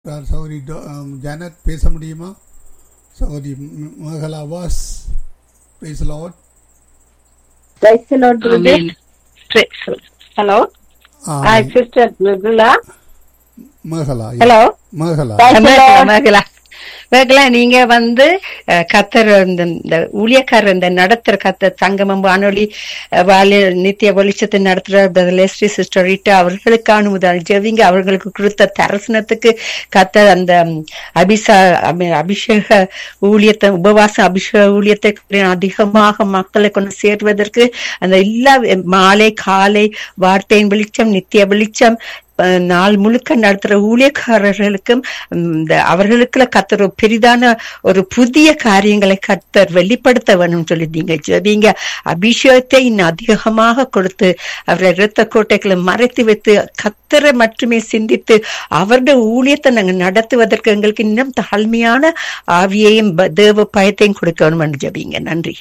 Sir சௌரி Janet பேச முடியுமா சௌரி மகளா வாஸ் பேச லாட் Praise the Lord, brother. Amen. Praise- Hello. Hi, Sister Mugula. மகளா Hello. மகளா Praise the Mekala Lord. Mekala Mekala நீங்க வந்து அஹ், கத்தர் இந்த இந்த ஊழியக்காரர் இந்த நடத்துற கத்த சங்கமம் வானொலி அஹ், வாலி நித்திய வெளிச்சத்தை நடத்துற லெஸ்டி சிஸ்டர் ரீட்டா அவர்களுக்கான முதல் ஜெவிங்க அவர்களுக்கு கொடுத்த தரிசனத்துக்கு கத்தர் அந்த ம், அபிசா அபி- அபிஷேக ஊழியத்தை உபவாச அபிஷேக ஊழியத்தை அதிகமாக மக்களை கொண்டு சேர்வதற்கு அந்த எல்லா மாலை காலை வார்த்தையின் வெளிச்சம் நித்திய வெளிச்சம் அஹ், நாள் முழுக்க நடத்துற ஊழியக்காரர்களுக்கும் உம், இந்த அவர்களுக்குள்ள கத்தர் ஒரு பெரிதான ஒரு புதிய காரியங்களை கத்தர் வெளிப்படுத்த வேணும் சொல்லி நீங்க ஜெபிங்க அபிஷேகத்தை இன்னும் அதிகமாக கொடுத்து அவரை இரத்த கோட்டைகளை மறைத்து வைத்து கத்தரை மட்டுமே சிந்தித்து அவருடைய ஊழியத்தை நாங்க நடத்துவதற்கு எங்களுக்கு இன்னும் தாழ்மையான ஆவியையும் ப- தேவ பயத்தையும் கொடுக்க வேணும் ஜெபிங்க நன்றி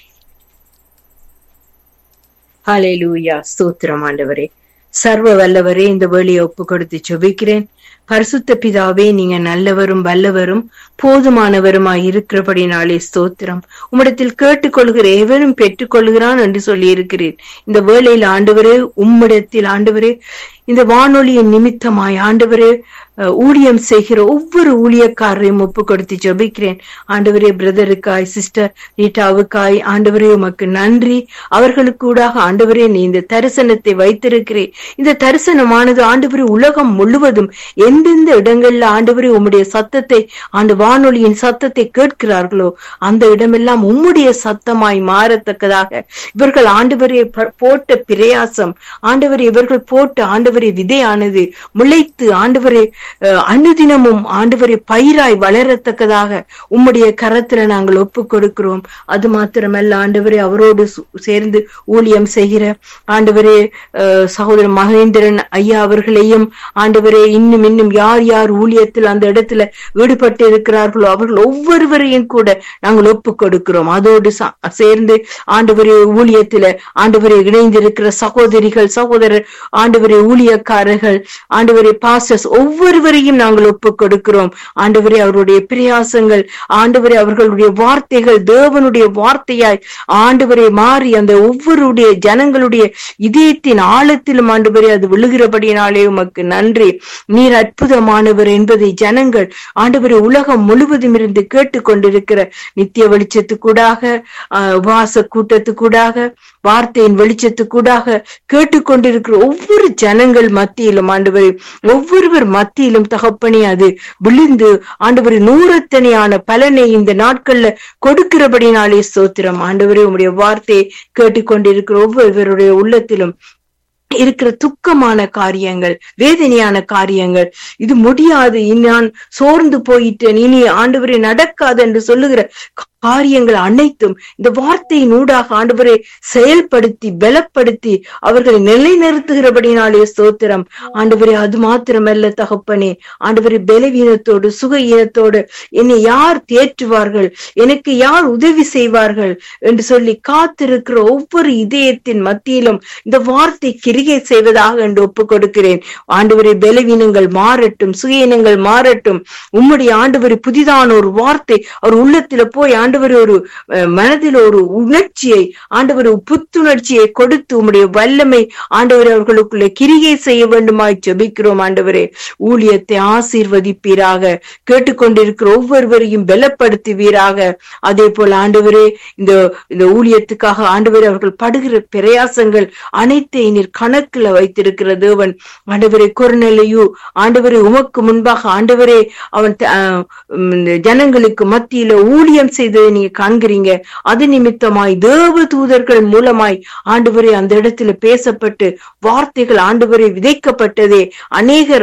ஹalleluya ஸ்தோத்திரம் ஆண்டவரே சர்வ வல்லவரே இந்த வேலையை ஒப்பு கொடுத்து ஜெபிக்கிறேன் பரிசுத்த பிதாவே நீங்க நல்லவரும் வல்லவரும் போதுமானவருமாய் இருக்கிறபடினாலே ஸ்தோத்திரம் உம்மிடத்தில் கேட்டுக்கொள்கிற எவரும் பெற்றுக்கொள்கிறான் என்று சொல்லி இருக்கிறேன் இந்த வேளையில் ஆண்டவரே உம்மிடத்தில் ஆண்டவரே இந்த வானொலியின் நிமித்தமாய் ஆண்டவரே அஹ், ஊழியம் செய்கிற ஒவ்வொரு ஊழியக்காரரையும் ஒப்பு கொடுத்து ஜெபிக்கிறேன் ஆண்டவரே பிரதருக்காய் சிஸ்டர் ரீட்டாவுக்காய் ஆண்டவரே உமக்கு நன்றி அவர்களுக்கு கூடாக ஆண்டவரே நீ இந்த தரிசனத்தை வைத்திருக்கிறேன் இந்த தரிசனமானது ஆண்டவரே உலகம் முழுவதும் எந்தெந்த இடங்கள்ல ஆண்டவரே உம்முடைய சத்தத்தை ஆண்டு வானொலியின் சத்தத்தை கேட்கிறார்களோ அந்த இடமெல்லாம் உம்முடைய சத்தமாய் மாறத்தக்கதாக இவர்கள் ஆண்டவரே ப- போட்ட பிரயாசம் ஆண்டவரே இவர்கள் போட்ட ஆண்டவரே விதையானது முளைத்து ஆண்டவரே அஹ், அனுதினமும் ஆண்டவரே பயிராய் வளரத்தக்கதாக உம்முடைய கரத்துல நாங்கள் ஒப்பு கொடுக்கிறோம் அது மாத்திரமல்ல ஆண்டவரே அவரோடு சு- சேர்ந்து ஊழியம் செய்கிற ஆண்டவரே அஹ், சகோதரர் மகேந்திரன் ஐயா அவர்களையும் ஆண்டவரே இன்னும் இன்னும் யார் யார் ஊழியத்தில் அந்த இடத்துல ஈடுபட்டு இருக்கிறார்களோ அவர்கள் ஒவ்வொருவரையும் கூட நாங்கள் ஒப்பு கொடுக்கிறோம் அதோடு ச- சேர்ந்து ஆண்டவரே ஊழியத்துல ஆண்டவரே இணைந்திருக்கிற சகோதரிகள் சகோதரர் ஆண்டவரே ஊழியக்காரர்கள் ஆண்டவரே பாஸ்டர்ஸ் ஒவ்வொருவரையும் நாங்கள் ஒப்பு கொடுக்கிறோம் ஆண்டவரே அவருடைய பிரயாசங்கள் ஆண்டவரே அவர்களுடைய வார்த்தைகள் தேவனுடைய வார்த்தையாய் ஆண்டவரே மாறி அந்த ஒவ்வொருடைய ஜனங்களுடைய இதயத்தின் ஆழத்திலும் ஆண்டவரே அது விழுகிறபடினாலே உமக்கு நன்றி நீர் அற்புதமானவர் என்பதை ஜனங்கள் ஆண்டவரே உலகம் முழுவதும் இருந்து கேட்டுக்கொண்டிருக்கிற நித்திய வெளிச்சத்துக்கூடாக ஆஹ், உபவாச கூட்டத்துக்கூடாக வார்த்தையின் வெளிச்சத்துக்கூடாக கேட்டுக்கொண்டிருக்கிற ஒவ்வொரு ஜனங்கள் மத்தியிலும் ஆண்டவரே ஒவ்வொருவர் மத்தியிலும் தகப்பனே அது விழுந்து ஆண்டவரே நூறத்தனையான பலனை இந்த நாட்கள்ல கொடுக்கிறபடினாலே ஸ்தோத்திரம் ஆண்டவரே உம்முடைய வார்த்தையை கேட்டுக்கொண்டிருக்கிற ஒவ்வொருவருடைய உள்ளத்திலும் இருக்கிற துக்கமான காரியங்கள் வேதனையான காரியங்கள் இது முடியாது இனி நான் சோர்ந்து போயிட்டேன் இனி ஆண்டவரே நடக்காது என்று சொல்லுகிற காரியங்கள் அனைத்தும் இந்த வார்த்தையின் ஊடாக ஆண்டவரை செயல்படுத்தி பலப்படுத்தி அவர்களை நிலைநிறுத்துகிறபடினாலே ஸ்தோத்திரம் ஆண்டவரே அது மாத்திரமல்ல தகப்பனே ஆண்டவரே பலவீனத்தோடு சுக ஈனத்தோடு என்னை யார் தேற்றுவார்கள் எனக்கு யார் உதவி செய்வார்கள் என்று சொல்லி காத்திருக்கிற ஒவ்வொரு இதயத்தின் மத்தியிலும் இந்த வார்த்தை கிரிகை செய்வதாக என்று ஒப்புக் கொடுக்கிறேன் ஆண்டவரே பலவீனங்கள் மாறட்டும் சுயீனங்கள் மாறட்டும் உம்முடைய ஆண்டவரை புதிதான ஒரு வார்த்தை அவர் உள்ளத்துல போய் ஆண்டவர் ஒரு அஹ், மனதில் ஒரு உணர்ச்சியை ஆண்டவர் ஒரு புத்துணர்ச்சியை கொடுத்து உம்முடைய வல்லமை ஆண்டவர் அவர்களுக்குள்ளே கிரிகை செய்ய வேண்டுமாய் ஜெபிக்கிறோம் ஆண்டவரே ஊழியத்தை ஆசீர்வதிப்பீராக கேட்டுக்கொண்டிருக்கிற ஒவ்வொருவரையும் பலப்படுத்துவீராக அதே போல ஆண்டவரே இந்த இந்த ஊழியத்துக்காக ஆண்டவரே அவர்கள் படுகிற பிரயாசங்கள் அனைத்தை நீர் கணக்குல வைத்திருக்கிற தேவன் ஆண்டவரே குறுநிலையு ஆண்டவரே உமக்கு முன்பாக ஆண்டவரே அவன் த- ஆஹ் உம் இந்த ஜனங்களுக்கு மத்தியில ஊழியம் செய்ததை நீங்க காண்கிறீங்க அது நிமித்தமாய் தேவ தூதர்கள் மூலமாய் ஆண்டவரே அந்த இடத்துல பேசப்பட்டு வார்த்தைகள் ஆண்டவரே விதைக்கப்பட்டதே அநேகர்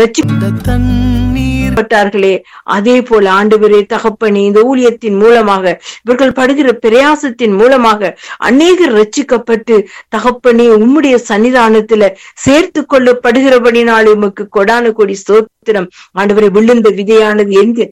ரட்சிக்கப்பட்டார்களே அதே போல ஆண்டவரே தகப்பனே இந்த ஊழியத்தின் மூலமாக இவர்கள் படுகிற பிரயாசத்தின் மூலமாக அநேகர் ரட்சிக்கப்பட்டு தகப்பனே உம்முடைய சன்னிதானத்துல சேர்த்து கொள்ளப்படுகிறபடினாலே உமக்கு கொடான கொடி ஸ்தோத்திரம் ஆண்டவரே விழுந்த விதையானது எங்க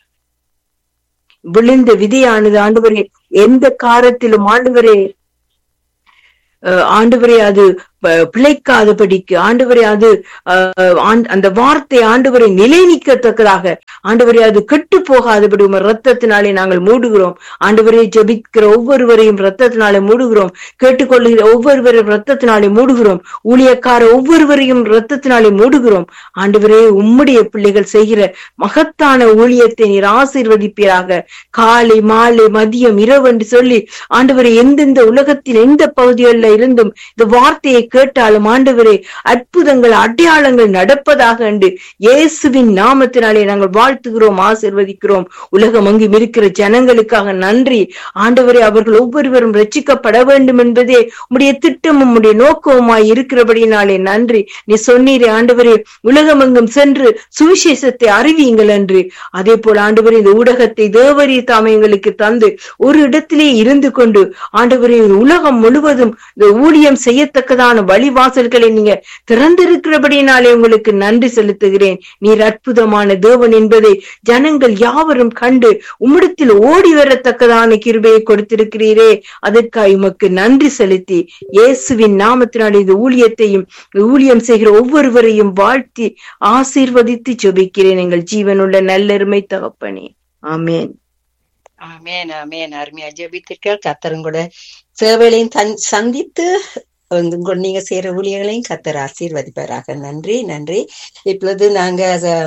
விழுந்த விதையானது ஆண்டவரே எந்த காரத்திலும் ஆண்டவரே அஹ், ஆண்டவரே அது ப- பிழைக்காதபடிக்கு ஆண்டவரே அது ஆஹ், ஆண்- அந்த வார்த்தை ஆண்டவரை நிலைநிற்கத்தக்கதாக ஆண்டவரே அது கெட்டு போகாதபடி உம ரத்தத்தினாலே நாங்கள் மூடுகிறோம் ஆண்டவரே ஜெபிக்கிற ஒவ்வொருவரையும் ரத்தத்தினாலே மூடுகிறோம் கேட்டுக்கொள்ளுகிற ஒவ்வொருவரையும் ரத்தத்தினாலே மூடுகிறோம் ஊழியக்கார ஒவ்வொருவரையும் ரத்தத்தினாலே மூடுகிறோம் ஆண்டவரே உம்முடைய பிள்ளைகள் செய்கிற மகத்தான ஊழியத்தை நீர் ஆசீர்வதிப்பீராக காலை மாலை மதியம் இரவு என்று சொல்லி ஆண்டவரே எந்தெந்த உலகத்தில் எந்த பகுதிகளில் இருந்தும் இந்த வார்த்தையை கேட்டாலும் ஆண்டவரே அற்புதங்கள் அடையாளங்கள் நடப்பதாக என்று இயேசுவின் நாமத்தினாலே நாங்கள் வாழ்த்துகிறோம் ஆசீர்வதிக்கிறோம் உலகம் அங்கும் இருக்கிற ஜனங்களுக்காக நன்றி ஆண்டவரே அவர்கள் ஒவ்வொருவரும் ரட்சிக்கப்பட வேண்டும் என்பதே உம்முடைய திட்டமும் உம்முடைய நோக்கவுமாய் இருக்கிறபடினாலே நன்றி நீ சொன்னீரே ஆண்டவரே உலகமெங்கும் சென்று சுவிசேஷத்தை அறிவியுங்கள் என்று அதே போல ஆண்டவரே இந்த ஊடகத்தை தேவரீ தாமே எங்களுக்கு தந்து ஒரு இடத்திலே இருந்து கொண்டு ஆண்டவரே இந்த உலகம் முழுவதும் இந்த ஊழியம் செய்யத்தக்கதான வழிவாசல்களை நீங்க திறந்திருக்கிறபடினாலே உங்களுக்கு நன்றி செலுத்துகிறேன் நீர் அற்புதமான தேவன் என்பதை ஜனங்கள் யாவரும் கண்டு உம்மிடத்தில் ஓடி வரத்தக்கதான கிருபையை கொடுத்திருக்கிறீரே அதற்காக உமக்கு நன்றி செலுத்தி இயேசுவின் நாமத்தினால் இந்த ஊழியத்தையும் இந்த ஊழியம் செய்கிற ஒவ்வொருவரையும் வாழ்த்தி ஆசீர்வதித்து ஜெபிக்கிறேன் எங்கள் ஜீவனுள்ள நல்லெருமை தகப்பனே ஆமென் ஆமேன் ஆமேன் அருமையா ஜெபித்திருக்கள் கத்தரும் கூட சேவைகளையும் தன் சந்தித்து உங்க- உங்க- நீங்க செய்யற ஊழியர்களையும் கத்தர் ஆசீர்வதிப்பாராக நன்றி நன்றி இப்பொழுது நாங்க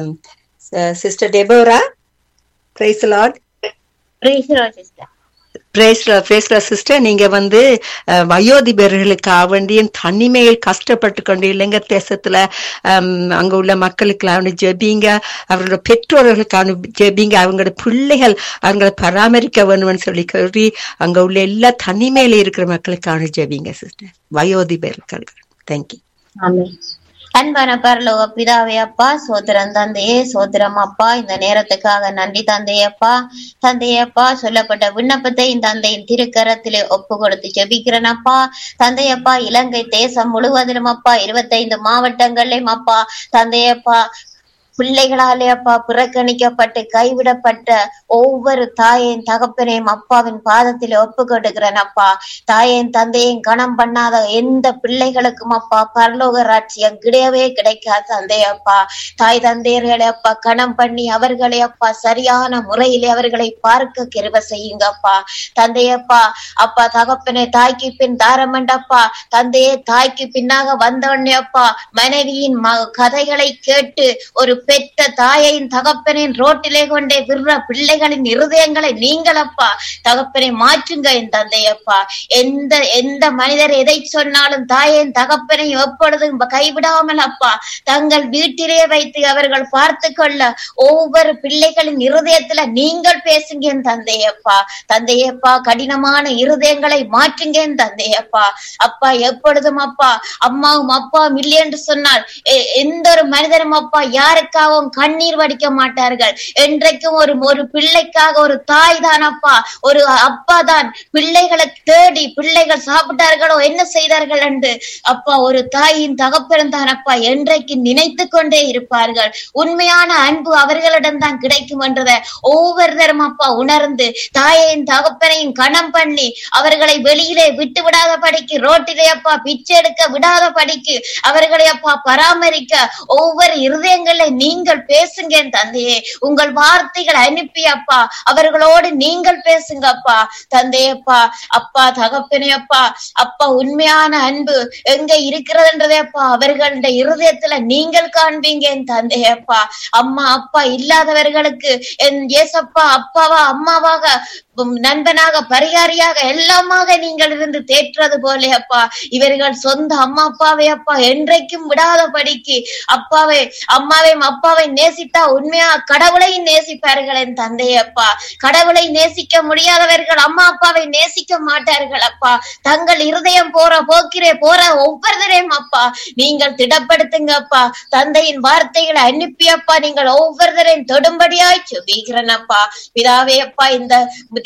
sister Deborah praise Lord Praise the Lord, sister. பிரேஸ்ல பிரேஸ்ல சிஸ்டர் நீங்க வந்து அஹ், வயோதிபர்களுக்காக வேண்டிய தனிமையில் கஷ்டப்பட்டு கொண்டு இலங்கை தேசத்துல ஹம், அங்க உள்ள மக்களுக்கு ஜெபிங்க அவங்களோட பெற்றோர்களுக்கான ஜெபிங்க அவங்களோட பிள்ளைகள் அவங்களை பராமரிக்க வேணும்னு சொல்லி சொல்லி அங்க உள்ள எல்லா தனிமையில இருக்கிற மக்களுக்கான ஜெபிங்க சிஸ்டர் வயோதிபர்கள் தேங்க்யூ Amen. அன்பான பரலோக பிதாவே அப்பா சோத்திரம் தந்தையே சோத்திரம் அப்பா இந்த நேரத்துக்காக நன்றி தந்தையப்பா தந்தையப்பா சொல்லப்பட்ட விண்ணப்பத்தை இந்த தந்தையின் திருக்கரத்திலே ஒப்பு கொடுத்து ஜெபிக்கிறேன் அப்பா தந்தையப்பா இலங்கை தேசம் முழுவதிலும் அப்பா இருபத்தைந்து மாவட்டங்களிலும் அப்பா தந்தையப்பா பிள்ளைகளாலே அப்பா புறக்கணிக்கப்பட்டு கைவிடப்பட்ட ஒவ்வொரு தாயின் தகப்பனையும் அப்பாவின் பாதத்தில் ஒப்பு கொடுக்கிறேன் அப்பா தாயின் தந்தையும் கணம் பண்ணாத எந்த பிள்ளைகளுக்கும் அப்பா பரலோக ராட்சியம் கிடையவே கிடைக்காது தந்தை அப்பா தாய் தந்தையர்களை அப்பா கணம் பண்ணி அவர்களை அப்பா சரியான முறையிலே அவர்களை பார்க்க கிருப செய்யுங்க அப்பா தந்தையப்பா அப்பா தகப்பனே தாய்க்கு பின் தாரமண்டப்பா தந்தையே தாய்க்கு பின்னாக வந்தோடனே அப்பா மனைவியின் ம கதைகளை கேட்டு ஒரு பெற்ற தாயையும் தகப்பனையும் ரோட்டிலே கொண்டே விடுற பிள்ளைகளின் இருதயங்களை நீங்கள் அப்பா தகப்பனை மாற்றுங்க என் தந்தையப்பா எந்த எந்த மனிதர் எதை சொன்னாலும் தாயையும் தகப்பனையும் எப்பொழுதும் கைவிடாமல் அப்பா தங்கள் வீட்டிலே வைத்து அவர்கள் பார்த்து கொள்ள ஒவ்வொரு பிள்ளைகளின் இருதயத்துல நீங்கள் பேசுங்க என் தந்தையப்பா தந்தையப்பா கடினமான இருதயங்களை மாற்றுங்க என் தந்தையப்பா அப்பா எப்பொழுதும் அப்பா அம்மாவும் அப்பாவும் இல்லை என்று சொன்னால் எ- எந்த ஒரு மனிதனும் அப்பா யாருக்காகவும் கண்ணீர் வடிக்க மாட்டார்கள் என்றைக்கும் ஒரு ஒரு பிள்ளைக்காக ஒரு தாய் தான் அப்பா ஒரு அப்பா தான் பிள்ளைகளை தேடி பிள்ளைகள் சாப்பிட்டார்களோ என்ன செய்தார்கள் என்று அப்பா ஒரு தாயின் தகப்பன் தான் அப்பா என்றைக்கு நினைத்து கொண்டே இருப்பார்கள் உண்மையான அன்பு அவர்களிடம் தான் கிடைக்கும் என்றதை ஒவ்வொருத்தரும் அப்பா உணர்ந்து தாயையும் தகப்பனையும் கணம் பண்ணி அவர்களை வெளியிலே விட்டு விடாத படிக்கு ரோட்டிலே அப்பா பிச்சை எடுக்க விடாத படிக்கு அவர்களை அப்பா பராமரிக்க ஒவ்வொரு இருதயங்களை நீங்கள் பேசுங்க என் தந்தையே உங்கள் வார்த்தைகளை அனுப்பி அப்பா அவர்களோடு நீங்கள் பேசுங்க அப்பா தந்தையப்பா அப்பா தகப்பனே அப்பா அப்பா உண்மையான அன்பு எங்க இருக்கிறதுன்றதே அப்பா அவர்களுடைய இருதயத்துல நீங்கள் காண்பீங்க என் தந்தையப்பா அம்மா அப்பா இல்லாதவர்களுக்கு என் ஏசப்பா அப்பாவா அம்மாவாக உம் நண்பனாக பரிகாரியாக எல்லாமாக நீங்கள் இருந்து தேற்றது போலே அப்பா இவர்கள் சொந்த அம்மா அப்பாவை அப்பா என்றைக்கும் விடாத படிக்கு அப்பாவை அம்மாவையும் அப்பாவை நேசித்தா உண்மையா கடவுளையும் நேசிப்பார்கள் என் தந்தை அப்பா கடவுளை நேசிக்க முடியாதவர்கள் அம்மா அப்பாவை நேசிக்க மாட்டார்கள் அப்பா தங்கள் இருதயம் போற போக்கிரே போற ஒவ்வொருத்தரையும் அப்பா நீங்கள் திடப்படுத்துங்க அப்பா தந்தையின் வார்த்தைகளை அனுப்பி அப்பா நீங்கள் ஒவ்வொருத்தரையும் தொடும்படியாய் சுபிக்கிறேன் அப்பா பிதாவே அப்பா இந்த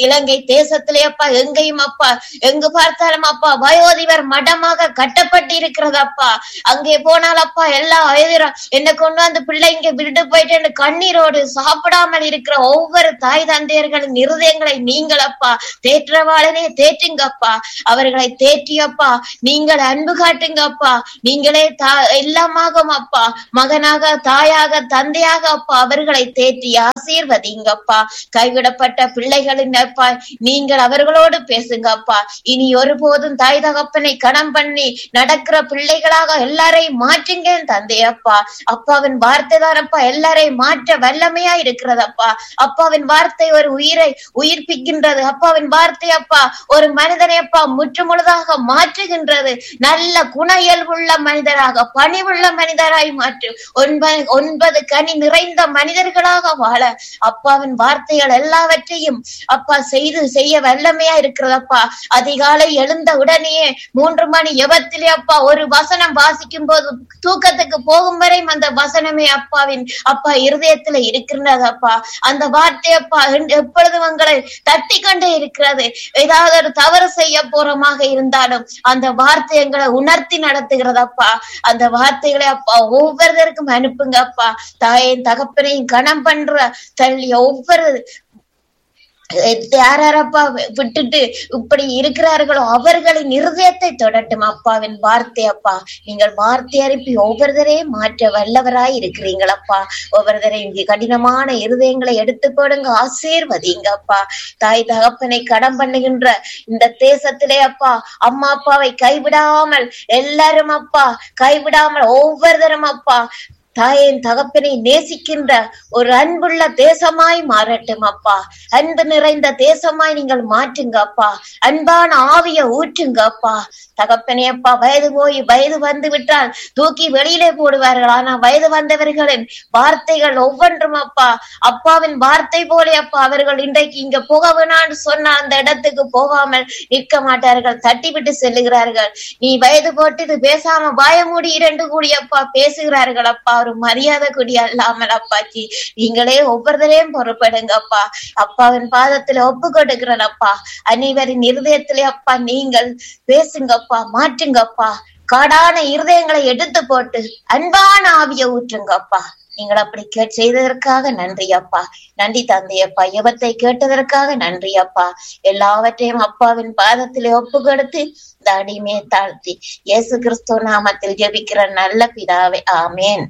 இலங்கை தேசத்திலே அப்பா எங்கேயும் அப்பா எங்கு பார்த்தாலும் அப்பா வயோதிபர் மடமாக கட்டப்பட்டு இருக்கிறது அப்பா அங்கே போனால் அப்பா எல்லா வயதிர என்ன கொண்டு வந்து பிள்ளை இங்க விட்டு போயிட்டு கண்ணீரோடு சாப்பிடாமல் இருக்கிற ஒவ்வொரு தாய் தந்தையர்களின் இருதயங்களை நீங்கள் அப்பா தேற்றவாளனே தேற்றுங்கப்பா அவர்களை தேற்றியப்பா நீங்கள் அன்பு காட்டுங்கப்பா நீங்களே தா எல்லாமாகும் அப்பா மகனாக தாயாக தந்தையாக அப்பா அவர்களை தேற்றி ஆசீர்வதிங்கப்பா கைவிடப்பட்ட பிள்ளைகளின் அப்பா நீங்கள் அவர்களோடு பேசுங்கப்பா இனி ஒருபோதும் தாய் தகப்பனை கணம் பண்ணி நடக்கிற பிள்ளைகளாக எல்லாரையும் மாற்றுங்க தந்தையப்பா அப்பாவின் வார்த்தை தானப்பா எல்லாரையும் மாற்ற வல்லமையா இருக்கிறதப்பா அப்பாவின் வார்த்தை ஒரு உயிரை உயிர்ப்பிக்கின்றது அப்பாவின் வார்த்தை அப்பா ஒரு மனிதனை அப்பா முற்று முழுதாக மாற்றுகின்றது நல்ல குண இயல்புள்ள மனிதராக பணிவுள்ள மனிதராய் மாற்று ஒன்பது ஒன்பது கனி நிறைந்த மனிதர்களாக வாழ அப்பாவின் வார்த்தைகள் எல்லாவற்றையும் அப்பா செய்து செய்ய வல்லமையா இருக்கிறதப்பா அதிகாலை எழுந்த உடனேயே மூன்று மணி எவத்திலே அப்பா ஒரு வசனம் வாசிக்கும் போது தூக்கத்துக்கு போகும் வரை அந்த வசனமே அப்பாவின் அப்பா இருதயத்துல இருக்கின்றது அப்பா அந்த வார்த்தை அப்பா எப்பொழுதும் உங்களை தட்டி கொண்டே இருக்கிறது ஏதாவது ஒரு தவறு செய்ய போறமாக இருந்தாலும் அந்த வார்த்தை எங்களை உணர்த்தி நடத்துகிறதப்பா அந்த வார்த்தைகளை அப்பா ஒவ்வொருத்தருக்கும் அனுப்புங்க அப்பா தாயின் தகப்பனையும் கணம் பண்ற தள்ளி ஒவ்வொரு யாரப்பா விட்டுட்டு இப்படி இருக்கிறார்களோ அவர்களின் இருதயத்தை தொடட்டும் அப்பாவின் வார்த்தை அப்பா நீங்கள் வார்த்தை அனுப்பி ஒவ்வொருத்தரையும் மாற்ற வல்லவராய் இருக்கிறீங்களப்பா ஒவ்வொருத்தரையும் கடினமான இருதயங்களை எடுத்து போடுங்க ஆசீர்வதிங்க அப்பா தாய் தகப்பனை கடன் பண்ணுகின்ற இந்த தேசத்திலே அப்பா அம்மா அப்பாவை கைவிடாமல் எல்லாரும் அப்பா கைவிடாமல் ஒவ்வொருத்தரும் அப்பா தாயின் தகப்பனை நேசிக்கின்ற ஒரு அன்புள்ள தேசமாய் மாறட்டும் அப்பா அன்பு நிறைந்த தேசமாய் நீங்கள் மாற்றுங்க அப்பா அன்பான ஆவிய ஊற்றுங்க அப்பா தகப்பனே அப்பா வயது போய் வயது வந்து விட்டால் தூக்கி வெளியிலே போடுவார்கள் ஆனா வயது வந்தவர்களின் வார்த்தைகள் ஒவ்வொன்றும் அப்பா அப்பாவின் வார்த்தை போல அப்பா அவர்கள் இன்றைக்கு இங்க போக வேணான்னு சொன்ன அந்த இடத்துக்கு போகாமல் நிற்க மாட்டார்கள் தட்டி விட்டு செல்லுகிறார்கள் நீ வயது போட்டு இது பேசாம வாயமூடி இரண்டு கூடி அப்பா பேசுகிறார்கள் அப்பா ஒரு மரியாதை கூடி அல்லாமல் அப்பாச்சி நீங்களே ஒவ்வொருத்தரையும் பொறுப்படுங்க அப்பா அப்பாவின் பாதத்துல ஒப்பு கொடுக்கிறேன் அப்பா அனைவரின் இருதயத்திலே அப்பா நீங்கள் பேசுங்கப்பா மாற்றுங்கப்பா காடான இருதயங்களை எடுத்து போட்டு அன்பான ஆவிய ஊற்றுங்கப்பா நீங்கள் அப்படி கே செய்ததற்காக நன்றி அப்பா நன்றி தந்தையப்பா எவத்தை கேட்டதற்காக நன்றி அப்பா எல்லாவற்றையும் அப்பாவின் பாதத்திலே ஒப்பு கொடுத்து இந்த அடிமையை தாழ்த்தி இயேசு கிறிஸ்துவ நாமத்தில் ஜெபிக்கிற நல்ல பிதாவே ஆமேன்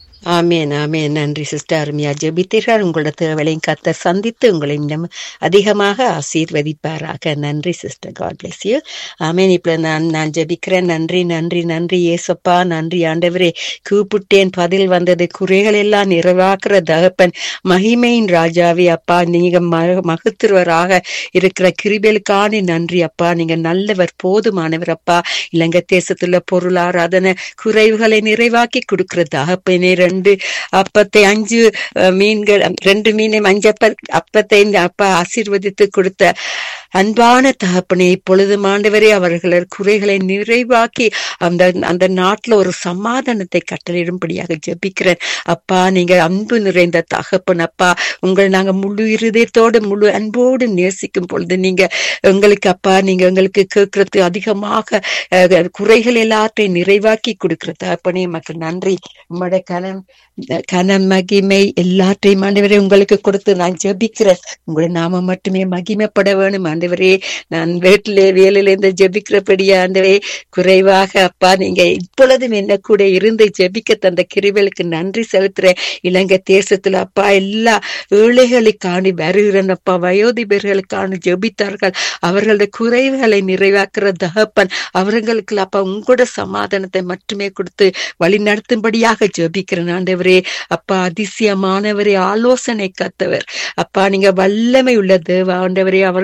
ஆமேன் ஆமேன் நன்றி சிஸ்டர் அருமையா ஜெபித்தீர்கள் உங்களோட தேவலையும் கத்த சந்தித்து உங்களை இன்னும் அதிகமாக ஆசீர்வதிப்பாராக நன்றி சிஸ்டர் காட் பிளஸ் யூ ஆமேன் இப்போ நான் நான் ஜெபிக்கிறேன் நன்றி நன்றி நன்றி ஏசப்பா நன்றி ஆண்டவரே கூப்பிட்டேன் பதில் வந்தது குறைகள் எல்லாம் நிறைவாக்குற தகப்பன் மகிமையின் ராஜாவே அப்பா நீங்க மகத்துவராக இருக்கிற கிருபேலுக்கான நன்றி அப்பா நீங்க நல்லவர் போதுமானவர் அப்பா இலங்கை தேசத்துல பொருளாராதன குறைவுகளை நிறைவாக்கி கொடுக்கிற தகப்பனே ரெண்டு அப்பத்தை அஞ்சு மீன்கள் ரெண்டு மீனை மஞ்சப்ப அப்பத்தை அப்பா ஆசீர்வதித்து கொடுத்த அன்பான தகப்பனே இப்பொழுது ஆண்டவரே அவர்கள் குறைகளை நிறைவாக்கி அந்த அந்த நாட்டுல ஒரு சமாதானத்தை கட்டளிடும்படியாக ஜெபிக்கிறேன் அப்பா நீங்க அன்பு நிறைந்த தகப்பன் அப்பா உங்களை நாங்க முழு இருதயத்தோடு முழு அன்போடு நேசிக்கும் பொழுது நீங்க எங்களுக்கு அப்பா நீங்க எங்களுக்கு கேட்கறது அதிகமாக குறைகள் எல்லாத்தையும் நிறைவாக்கி கொடுக்கிற தகப்பனே மக்கள் நன்றி உங்களுடைய கனம் கனம் மகிமை எல்லாத்தையும் ஆண்டவரே உங்களுக்கு கொடுத்து நான் ஜெபிக்கிறேன் உங்களுடைய நாம மட்டுமே மகிமைப்பட வேணும் ஆண்டவரே நான் வீட்டிலே வேலையில இருந்து ஜெபிக்கிறபடியா ஆண்டவரே குறைவாக அப்பா நீங்க இப்பொழுதும் என்ன கூட இருந்து ஜெபிக்க தந்த கிருவலுக்கு நன்றி செலுத்துறேன் இலங்கை தேசத்துல அப்பா எல்லா ஏழைகளை காணி வருகிறேன் அப்பா வயோதிபர்களுக்கான ஜெபித்தார்கள் அவர்களது குறைவுகளை நிறைவாக்குற தகப்பன் அவர்களுக்கு அப்பா உங்களோட சமாதானத்தை மட்டுமே கொடுத்து வழி நடத்தும்படியாக ஜெபிக்கிறேன் ஆண்டவரே அப்பா அதிசயமானவரே ஆலோசனை கத்தவர் அப்பா நீங்க வல்லமை உள்ள தேவ ஆண்டவரே அவர்களுக்கு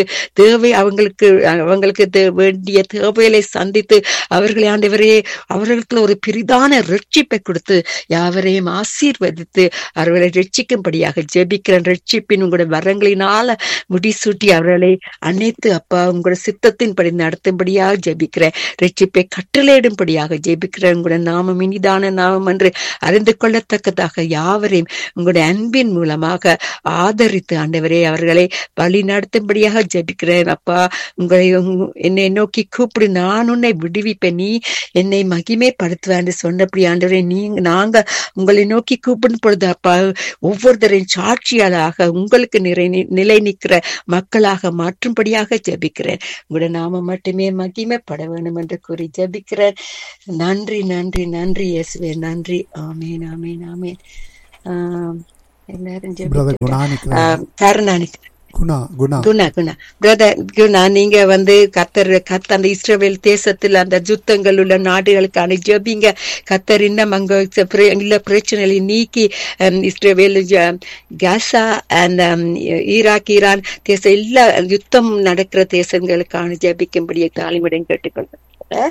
தேவை அவங்களுக்கு அவங்களுக்கு தே- வேண்டிய தேவைகளை சந்தித்து அவர்களை ஆண்டவரே அவர்களுக்கு ஒரு பெரிதான ரட்சிப்பை கொடுத்து யாவரையும் ஆசீர்வதித்து அவர்களை ரட்சிக்கும்படியாக ஜெபிக்கிறேன் ரட்சிப்பின் உங்களுடைய வரங்களினால முடிசூட்டி அவர்களை அனைத்து அப்பா உங்களுடைய சித்தத்தின்படி நடத்தும்படியாக ஜெபிக்கிறேன் ரட்சிப்பை கட்டளையிடும்படியாக ஜெபிக்கிறேன் உங்களுடைய நாமம் இனிதான நாமம் என்று அறிந்து கொள்ளத்தக்கதாக யாவரையும் உங்களுடைய அன்பின் மூலமாக ஆதரித்து ஆண்டவரே அவர்களை வழி நடத்தும்படியாக ஜெபிக்கிறேன் அப்பா உங்களை உங்க- என்னை நோக்கி கூப்பிடு நான் உன்னை விடுவிப்பேன் நீ என்னை மகிமைப்படுத்துவேன் சொன்னபடி ஆண்டவரே நீங்க நாங்க உங்களை நோக்கி கூப்பிடும் பொழுது அப்பா ஒவ்வொருத்தரின் சாட்சியாளாக உங்களுக்கு நிறை நிலை நிற்கிற மக்களாக மாற்றும்படியாக ஜெபிக்கிறேன் உங்களுடைய நாம மட்டுமே மகிமைப்பட வேண்டும் என்று கூறி ஜெபிக்கிறேன் நன்றி நன்றி நன்றி இயேசுவே நன்றி ஆமேன் ஆமேன் ஆமேன் ஆம், எல்லாரும் பிரதர் ஜெபிக்கட்டும் குணா நிற்கிறார் ஆம், கருணாநிதி குணா குணா குணா குணா பிரதர் குணா நீங்க வந்து கத்தர் கத்த அந்த இஸ்ரேல் தேசத்தில் அந்த யுத்தங்கள் உள்ள நாடுகளுக்கான ஜெபிங்க கத்தர் இன்னும் அங்க ச- பிர- இல்ல பிரச்சனைகளை நீக்கி ஹம், இஸ்ரேல் ஜ- காசா அந்த ஈராக் ஈரான் தேசம் எல்லா யுத்தம் நடக்கிற தேசங்களுக்கான ஜெபிக்கும்படியே தாலிமுடன் கேட்டுக்கொள்றேன்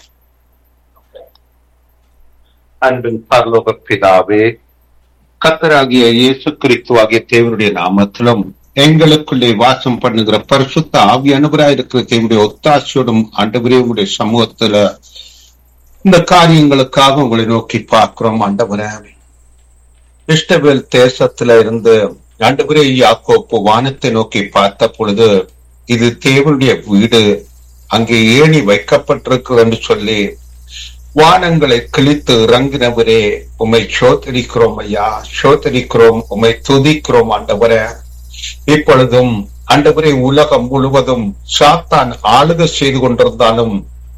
அன்பின் பரலோக பிதாவே கத்தராகிய இயேசு கிறிஸ்துவாகிய தேவனுடைய நாமத்திலும் எங்களுக்குள்ளே வாசம் பண்ணுகிற பரிசுத்த ஆவியானவராய் இருக்கிற தேவனுடைய ஒத்தாசையோடும் ஆண்டவரே உங்களுடைய சமூகத்துல இந்த காரியங்களுக்காக உங்களை நோக்கி பார்க்கிறோம் ஆண்டவரே இஷ்டவேல் தேசத்துல இருந்து ஆண்டவரே யாக்கோப்பு வானத்தை நோக்கி பார்த்த பொழுது இது தேவனுடைய வீடு அங்கே ஏணி வைக்கப்பட்டிருக்கிறது என்று சொல்லி வானங்களை கிழித்து இறங்கினவரே உம்மை சோதரிக்கிறோம் ஐயா சோதரிக்கிறோம் உம்மை துதிக்கிறோம் ஆண்டவரே இப்பொழுதும் ஆண்டவரே உலகம் முழுவதும் சாத்தான் ஆளுகை செய்து கொண்டிருந்தாலும்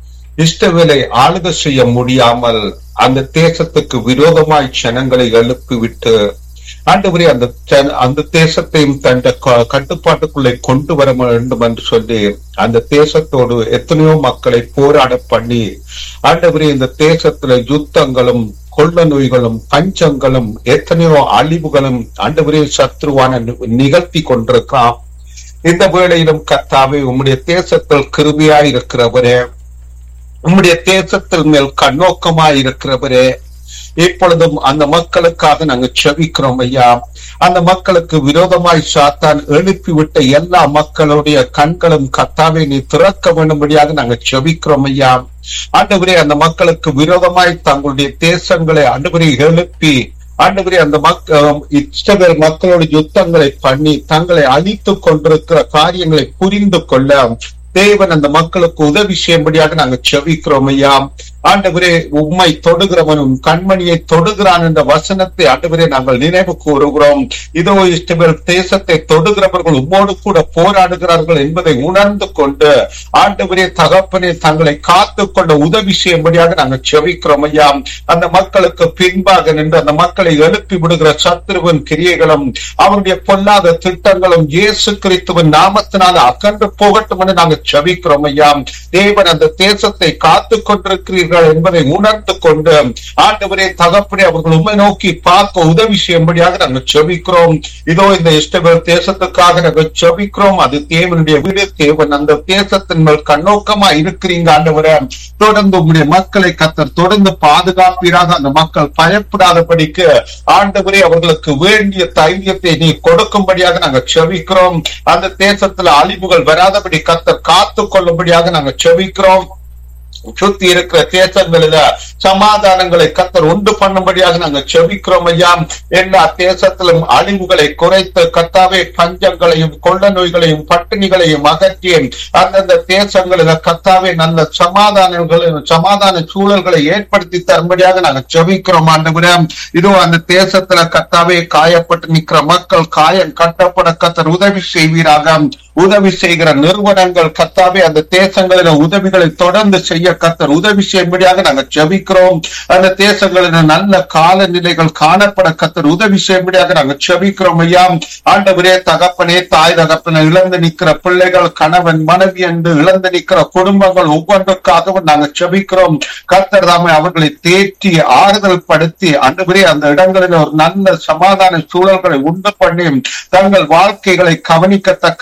இஷ்டவேலை ஆளுகை செய்ய முடியாமல் அந்த தேசத்துக்கு விரோதமாய் ஜனங்களை எழுப்பிவிட்டு ஆண்டவரே அந்த ஜன- அந்த தேசத்தையும் தன் க- கட்டுப்பாட்டுக்குள்ளே கொண்டு வர வேண்டும் என்று சொல்லி அந்த தேசத்தோடு எத்தனையோ மக்களை போராட பண்ணி ஆண்டவரே இந்த தேசத்துல யுத்தங்களும் கொள்ள நோய்களும் பஞ்சங்களும் எத்தனையோ அழிவுகளும் ஆண்டவரே சத்ருவான நி- நிகழ்த்தி கொண்டிருக்கான் இந்த வேளையிலும் கர்த்தாவே உம்முடைய தேசத்தில் கிருபியாய் இருக்கிறவரே உம்முடைய தேசத்தில் மேல் கண்ணோக்கமாய் இருக்கிறவரே இப்பொழுதும் அந்த மக்களுக்காக நாங்க செபிக்கிறோம் ஐயா அந்த மக்களுக்கு விரோதமாய் சாத்தான் எழுப்பிவிட்ட எல்லா மக்களுடைய கண்களும் கத்தாவை நீ திறக்க வேண்டும்படியாக நாங்க செபிக்கிறோம் ஐயா ஆண்டவரே அந்த மக்களுக்கு விரோதமாய் தங்களுடைய தேசங்களை ஆண்டவரை எழுப்பி ஆண்டவரே அந்த மக்கள் இஸ்ரவேல் மக்களோட யுத்தங்களை பண்ணி தங்களை அழித்துக் கொண்டிருக்கிற காரியங்களை புரிந்து கொள்ள தேவன் அந்த மக்களுக்கு உதவி செய்யும்படியாக நாங்க செவிக்கிறோம் ஐயா ஆண்டவரே உம்மை தொடுகிறவனும் கண்மணியை தொடுகிறான் என்ற வசனத்தை ஆண்டவரே நாங்கள் நினைவு கூறுகிறோம் இதோ இஷ்டவேல் தேசத்தை தொடுகிறவர்கள் உம்மோடு கூட போராடுகிறார்கள் என்பதை உணர்ந்து கொண்டு ஆண்டவரே தகப்பனே தங்களை காத்து கொள்ள உதவி செய்யும்படியாக நாங்கள் செவிக்கிறோம் ஐயா அந்த மக்களுக்கு பின்பாக நின்று அந்த மக்களை எழுப்பி விடுகிற சத்துருவின் கிரியைகளும் அவருடைய பொல்லாத திட்டங்களும் இயேசு கிறிஸ்துவின் நாமத்தினால அகன்று போகட்டும் என்று நாங்கள் செவிக்கிறோம் ஐயா தேவன் அந்த தேசத்தை காத்து கொண்டிருக்கிறீர்கள் என்பதை உணர்ந்து கொண்டு ஆண்டவரே தகப்பனே அவர்கள் உண்மை நோக்கி பார்க்க உதவி செய்யும்படியாக நாங்கள் செபிக்கிறோம் இதோ இந்த இஷ்டவேல் தேசத்துக்காக நாங்கள் செபிக்கிறோம் அது தேவனுடைய வீடு தேவன் அந்த தேசத்தின் மேல் கண்ணோக்கமா இருக்கிறீங்க ஆண்டவரே தொடர்ந்து உங்களுடைய மக்களை கத்தர் தொடர்ந்து பாதுகாப்பீராக அந்த மக்கள் பயப்படாதபடிக்கு ஆண்டவரே அவர்களுக்கு வேண்டிய தைரியத்தை நீ கொடுக்கும்படியாக நாங்கள் செபிக்கிறோம் அந்த தேசத்துல அழிவுகள் வராதபடி கத்தர் காத்து கொள்ளும்படியாக நாங்கள் செபிக்கிறோம் சுத்தி இருக்கிற தேசங்களில சமாதானங்களை கத்தர் உண்டு பண்ணும்படியாக நாங்கள் செபிக்கிறோம் ஐயா எல்லா தேசத்திலும் அழிவுகளை குறைத்து கத்தாவே பஞ்சங்களையும் கொள்ள நோய்களையும் பட்டினிகளையும் அகற்றி அந்தந்த தேசங்களில கத்தாவே நல்ல சமாதானங்களையும் சமாதான சூழல்களை ஏற்படுத்தி தரும்படியாக நாங்கள் செபிக்கிறோம் ஆண்டவரே இதோ அந்த தேசத்துல கத்தாவே காயப்பட்டு நிற்கிற மக்கள் காயம் கட்டப்பட கத்தர் உதவி செய்வீராக உதவி செய்கிற நிறுவனங்கள் கத்தாவே அந்த தேசங்களில உதவிகளை தொடர்ந்து செய்ய கத்தர் உதவி செய்யும்படியாக நாங்கள் செபிக்கிறோம் அந்த தேசங்களில நல்ல காலநிலைகள் காணப்பட கத்தர் உதவி செய்யும்படியாக நாங்கள் செபிக்கிறோம் ஐயா ஆண்டவரே தகப்பனே தாய் தகப்பனை இழந்து நிற்கிற பிள்ளைகள் கணவன் மனைவி என்று இழந்து நிற்கிற குடும்பங்கள் ஒவ்வொன்றுக்காகவும் நாங்கள் செபிக்கிறோம் கர்த்தர் தாமே அவர்களை தேற்றி ஆறுதல் படுத்தி ஆண்டவரே அந்த இடங்களில் ஒரு நல்ல சமாதான சூழல்களை உண்டு பண்ணி தங்கள் வாழ்க்கைகளை கவனிக்கத்தக்கதான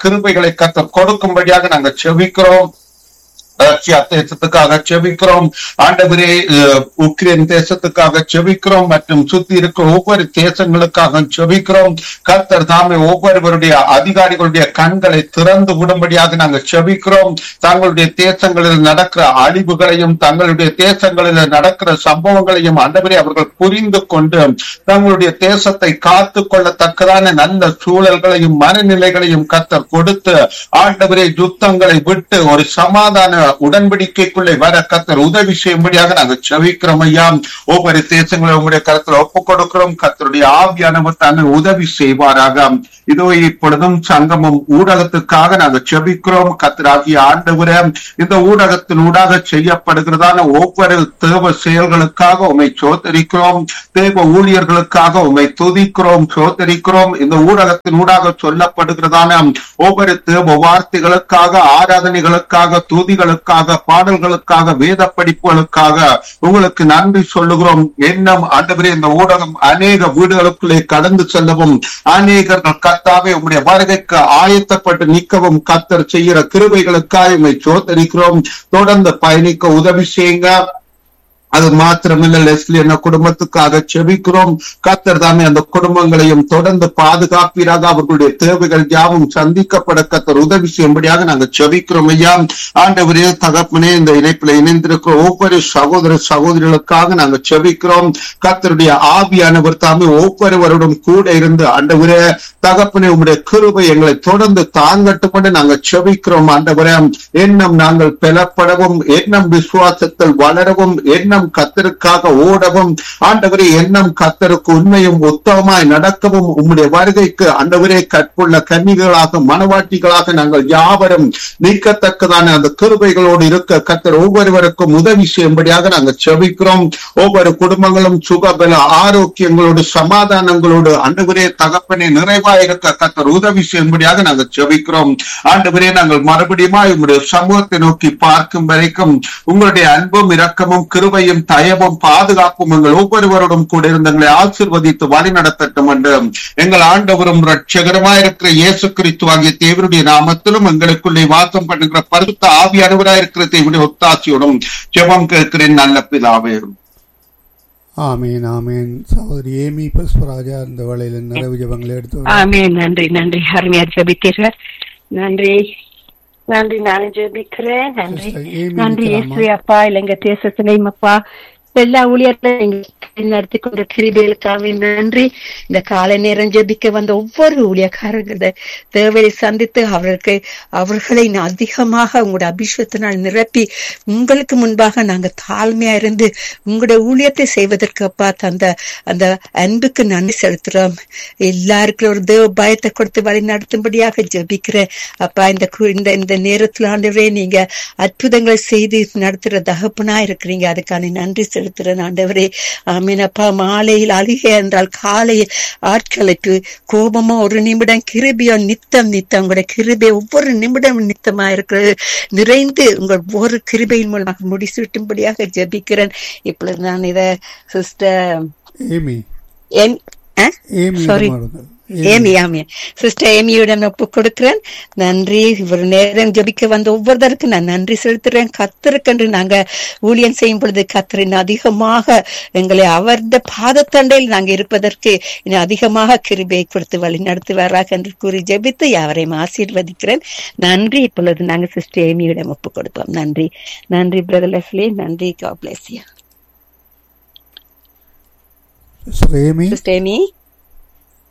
கிருபைகளை கத்தர் கொடுக்கும்படியாக நாங்கள் செவிக்கிறோம் ரஷ்யா தேசத்துக்காக செபிக்கிறோம் ஆண்டவரே அஹ், உக்ரைன் தேசத்துக்காக செபிக்கிறோம் மற்றும் சுத்தி இருக்கிற ஒவ்வொரு தேசங்களுக்காக செபிக்கிறோம் கர்த்தர் தாமே ஒவ்வொருவருடைய அதிகாரிகளுடைய கண்களை திறந்து விடும்படியாக நாங்கள் செபிக்கிறோம் தங்களுடைய தேசங்களில் நடக்கிற அழிவுகளையும் தங்களுடைய தேசங்களில் நடக்கிற சம்பவங்களையும் ஆண்டவரே அவர்கள் புரிந்து கொண்டு தங்களுடைய தேசத்தை காத்து கொள்ளத்தக்கதான நல்ல சூழல்களையும் மனநிலைகளையும் கர்த்தர் கொடுத்து ஆண்டவரே யுத்தங்களை விட்டு ஒரு சமாதான உடன்படிக்கைக்குள்ளே வர கர்த்தர் உதவி செய்யும்படியாக நாங்கள் செவிக்கிறோம் ஐயா ஒவ்வொரு தேசங்களும் உங்களுடைய கருத்தில் ஒப்புக் கொடுக்கிறோம் கர்த்தருடைய ஆவியானவர் தாமே உதவி செய்வாராக இதோ இப்பொழுதும் சங்கமம் ஊடகத்துக்காக நாங்கள் செபிக்கிறோம் கர்த்தராகிய ஆண்டவரே இந்த ஊடகத்தின் ஊடாக செய்யப்படுகிறதான ஒவ்வொரு தேவ செயல்களுக்காக உமை சோதரிக்கிறோம் தேவ ஊழியர்களுக்காக உமை துதிக்கிறோம் சோதரிக்கிறோம் இந்த ஊடகத்தின் ஊடாக சொல்லப்படுகிறதான ஒவ்வொரு தேவ வார்த்தைகளுக்காக ஆராதனைகளுக்காக துதிகளுக்காக பாடல்களுக்காக வேத படிப்புகளுக்காக உங்களுக்கு நன்றி சொல்லுகிறோம் என்னும் ஆண்டவரே இந்த ஊடகம் அநேக வீடுகளுக்குள்ளே கடந்து செல்லவும் அநேகர்கள் கர்த்தாவே உம்முடைய வருகைக்கு ஆயத்தப்பட்டு நிற்கவும் கத்தர் செய்கிற கிருபைகளுக்காக உம்மை சோதரிக்கிறோம் தொடர்ந்து பயணிக்க உதவி செய்யுங்க அது மாத்திரமில்ல லெஸ்லி என்ன குடும்பத்துக்காக செபிக்கிறோம் கத்தர் தாமே அந்த குடும்பங்களையும் தொடர்ந்து பாதுகாப்பீராக அவர்களுடைய தேவைகள் யாவும் சந்திக்கப்பட கத்தர் உதவி செய்யும்படியாக நாங்கள் செபிக்கிறோம் ஐயா ஆண்டவரே தகப்பனே இந்த இணைப்பில் இணைந்திருக்கிற ஒவ்வொரு சகோதர சகோதரிகளுக்காக நாங்கள் செபிக்கிறோம் கத்தருடைய ஆவியானவர் தாமே ஒவ்வொருவருடன் கூட இருந்து ஆண்டவரே தகப்பனே உங்களுடைய கிருபை எங்களை தொடர்ந்து தாங்கட்டுப்பட்டு நாங்கள் செபிக்கிறோம் ஆண்டவரே எண்ணம் நாங்கள் பெலப்படவும் எண்ணம் விசுவாசத்தில் வளரவும் எண்ணம் கத்தருக்காக ஓடவும் ஆண்டவரே எண்ணம் கத்தருக்கு உண்மையும் உத்தமமாய் நடக்கவும் உம்முடைய வருகைக்கு ஆண்டவரே கற்புள்ள கன்னிகளாக மனவாட்டிகளாக நாங்கள் யாவரும் நீக்கத்தக்கதான அந்த கிருபைகளோடு இருக்க கத்தர் ஒவ்வொருவருக்கும் உதவி செய்யும்படியாக நாங்கள் செபிக்கிறோம் ஒவ்வொரு குடும்பங்களும் சுகபல ஆரோக்கியங்களோடு சமாதானங்களோடு ஆண்டவரே தகப்பனே நிறைவாக இருக்க கத்தர் உதவி செய்யும்படியாக நாங்கள் செபிக்கிறோம் ஆண்டவரே நாங்கள் மறுபடியும் உங்களுடைய சமூகத்தை நோக்கி பார்க்கும் வரைக்கும் உங்களுடைய அன்பும் இரக்கமும் கிருபையும் தயவும் பாதுகாப்பும் எங்கள் ஒவ்வொருவரோடும் கூட இருந்து எங்களை ஆசிர்வதித்து வழி நடத்தட்டும் என்று எங்கள் ஆண்டவரும் ரட்சகரமாய் இருக்கிற இயேசு கிறிஸ்து ஆகிய தேவருடைய நாமத்திலும் எங்களுக்குள்ளே வாசம் பண்ணுகிற பரிசுத்த ஆவியானவராய் இருக்கிற தேவனுடைய ஒத்தாசியோடும் ஜெபம் கேட்கிறேன் நல்ல பிதாவே ஆமீன் ஆமீன் சகோதரி ஏமி புஷ்பராஜா இந்த வேளையில் நிறைவு ஜபங்களை எடுத்து வர- ஆமென் நன்றி நன்றி அருமையா ஜெபித்தீர்கள் நன்றி நன்றி நான் ஜெபிக்கிறேன் நன்றி Sister Amy நன்றி நிக்கலாமா? இயேசு அப்பா இல்லைங்க தேசத்திலையும் அப்பா எல்லா ஊழியர்களையும் நடத்தி கொண்ட கிருபைகளுக்காக நன்றி இந்த காலை நேரம் ஜெபிக்க வந்த ஒவ்வொரு ஊழியக்காரர்கள தேவையை சந்தித்து அவர்களுக்கு அவர்களை அதிகமாக உங்களுடைய அபிஷேகத்தினால் நிரப்பி உங்களுக்கு முன்பாக நாங்க தாழ்மையா இருந்து உங்களுடைய ஊழியத்தை செய்வதற்கு அப்பா தந்த அந்த அன்புக்கு நன்றி செலுத்துறோம் எல்லாருக்கும் ஒரு தேவ பயத்தை கொடுத்து வழி நடத்தும்படியாக ஜெபிக்கிறேன் அப்பா இந்த கு- இந்த இந்த நேரத்துல ஆண்டவரே நீங்க அற்புதங்களை செய்து நடத்துற தகப்பனா இருக்கிறீங்க அதுக்கான நன்றி செலுத்துறேன் ஆண்டவரே ஆமீன் அப்பா மாலையில் அழுகை என்றால் காலையில் ஆட்களுக்கு கோபமோ ஒரு நிமிடம் கிருபியோ நித்தம் நித்தம் உங்களுடைய கிருபை ஒவ்வொரு நிமிடம் நித்தமா இருக்கிறது நிறைந்து உங்கள் ஒவ்வொரு கிருபையின் மூலமாக முடிசூட்டும்படியாக ஜெபிக்கிறேன் இப்பொழுது நான் இத சிஸ்டர் ஏமி என் ஆ? Amy Sorry. மாறுங்கள். ஏமி ஆமி சிஸ்டர் ஏமியுடன் ஒப்பு கொடுக்கிறேன் நன்றி இவர் நேரம் ஜெபிக்க வந்த ஒவ்வொருத்தருக்கும் நான் நன்றி செலுத்துறேன் கத்தருக்கென்று நாங்க ஊழியம் செய்யும் பொழுது கத்தரின் அதிகமாக எங்களை அவரது பாதத்தண்டையில் நாங்க இருப்பதற்கு இன்னும் அதிகமாக கிருபையை கொடுத்து வழி நடத்துவாராக என்று கூறி ஜெபித்து யாவரையும் ஆசீர்வதிக்கிறேன் நன்றி இப்பொழுது நாங்க சிஸ்டர் ஏமியிடம் ஒப்பு கொடுப்போம் நன்றி நன்றி பிரதர் லெஸ்லி நன்றி God bless you. Sister Amy sister Amy